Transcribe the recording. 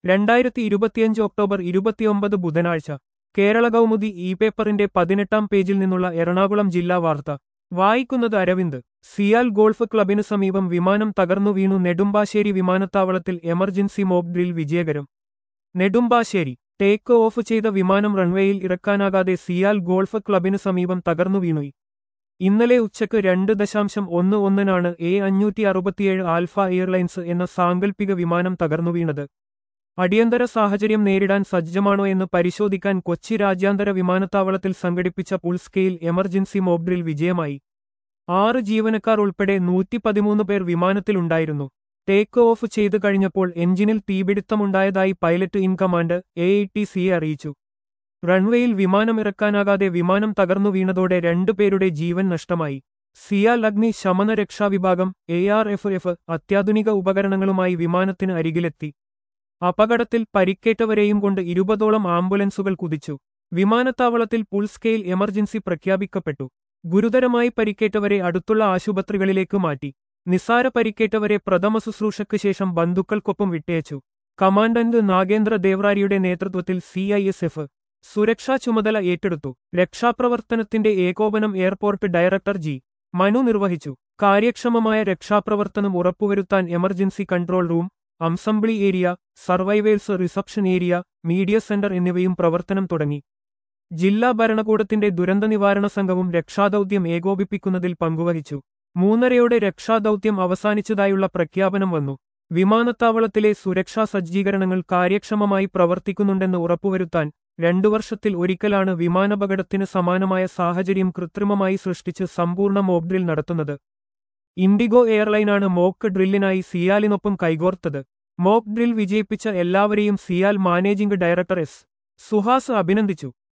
രണ്ടായിരത്തി ഇരുപത്തിയഞ്ച് ഒക്ടോബർ ഇരുപത്തിയൊമ്പത് ബുധനാഴ്ച കേരള കൗമുദി ഇ പേപ്പറിന്റെ പതിനെട്ടാം പേജിൽ നിന്നുള്ള എറണാകുളം ജില്ലാ വാർത്ത വായിക്കുന്നത് അരവിന്ദ് സിയാൽ ഗോൾഫ് ക്ലബിനു സമീപം വിമാനം തകർന്നു വീണു നെടുമ്പാശ്ശേരി വിമാനത്താവളത്തിൽ എമർജൻസി മോക്ക് ഡ്രിൽ വിജയകരം നെടുമ്പാശ്ശേരി ടേക്ക് ഓഫ് ചെയ്ത വിമാനം റൺവേയിൽ ഇറക്കാനാകാതെ സിയാൽ ഗോൾഫ് ക്ലബിനു സമീപം തകർന്നു വീണുയി ഇന്നലെ ഉച്ചയ്ക്ക് രണ്ട് ദശാംശം ഒന്ന് ഒന്നിനാണ് എ അഞ്ഞൂറ്റി അറുപത്തിയേഴ് ആൽഫ എയർലൈൻസ് എന്ന സാങ്കൽപ്പിക വിമാനം തകർന്നു വീണത് അടിയന്തര സാഹചര്യം നേരിടാൻ സജ്ജമാണോ എന്ന് പരിശോധിക്കാൻ കൊച്ചി രാജ്യാന്തര വിമാനത്താവളത്തിൽ സംഘടിപ്പിച്ച ഫുൾ സ്കെയിൽ എമർജൻസി മോബ്ഡ്രിൽ വിജയമായി ആറ് ജീവനക്കാർ ഉൾപ്പെടെ നൂറ്റി പതിമൂന്ന് പേർ വിമാനത്തിലുണ്ടായിരുന്നു ടേക്ക് ഓഫ് ചെയ്തു കഴിഞ്ഞപ്പോൾ എഞ്ചിനിൽ തീപിടുത്തമുണ്ടായതായി pilot in command A T സിയെ അറിയിച്ചു റൺവേയിൽ വിമാനമിറക്കാനാകാതെ വിമാനം തകർന്നു വീണതോടെ രണ്ടുപേരുടെ ജീവൻ നഷ്ടമായി സിയാൽ അഗ്നി ശമന രക്ഷാവിഭാഗം എ ആർ എഫ് എഫ് അത്യാധുനിക ഉപകരണങ്ങളുമായി വിമാനത്തിന് അരികിലെത്തി അപകടത്തിൽ പരിക്കേറ്റവരെയും കൊണ്ട് ഇരുപതോളം ആംബുലൻസുകൾ കുതിച്ചു വിമാനത്താവളത്തിൽ ഫുൾ സ്കെയിൽ എമർജൻസി പ്രഖ്യാപിക്കപ്പെട്ടു ഗുരുതരമായി പരിക്കേറ്റവരെ അടുത്തുള്ള ആശുപത്രികളിലേക്ക് മാറ്റി നിസാര പരിക്കേറ്റവരെ പ്രഥമ ശുശ്രൂഷയ്ക്ക് ശേഷം ബന്ധുക്കൾക്കൊപ്പം വിട്ടയച്ചു കമാൻഡന്റ് നാഗേന്ദ്ര ദേവ്രാരിയുടെ നേതൃത്വത്തിൽ സി ഐ എസ് എഫ് സുരക്ഷാ ചുമതല ഏറ്റെടുത്തു രക്ഷാപ്രവർത്തനത്തിന്റെ ഏകോപനം എയർപോർട്ട് ഡയറക്ടർ ജി മനു നിർവഹിച്ചു കാര്യക്ഷമമായ രക്ഷാപ്രവർത്തനം ഉറപ്പുവരുത്താൻ emergency control room assembly area survivors reception area media centre എന്നിവയും പ്രവർത്തനം തുടങ്ങി ജില്ലാ ഭരണകൂടത്തിന്റെ ദുരന്ത നിവാരണ സംഘവും രക്ഷാദൌത്യം ഏകോപിപ്പിക്കുന്നതിൽ പങ്കുവഹിച്ചു മൂന്നരയോടെ രക്ഷാദൌത്യം അവസാനിച്ചതായുള്ള പ്രഖ്യാപനം വന്നു വിമാനത്താവളത്തിലെ സുരക്ഷാ സജ്ജീകരണങ്ങൾ കാര്യക്ഷമമായി പ്രവർത്തിക്കുന്നുണ്ടെന്ന് ഉറപ്പുവരുത്താൻ രണ്ടു വർഷത്തിൽ ഒരിക്കലാണ് വിമാനപകടത്തിന് സമാനമായ സാഹചര്യം കൃത്രിമമായി സൃഷ്ടിച്ച് സമ്പൂർണ്ണ മോക്ക് നടത്തുന്നത് ഇൻഡിഗോ എയർലൈനാണ് മോക്ക് ഡ്രില്ലിനായി സിയാലിനൊപ്പം കൈകോർത്തത് മോക്ക് ഡ്രിൽ വിജയിപ്പിച്ച എല്ലാവരെയും CIAL managing director S Suhas അഭിനന്ദിച്ചു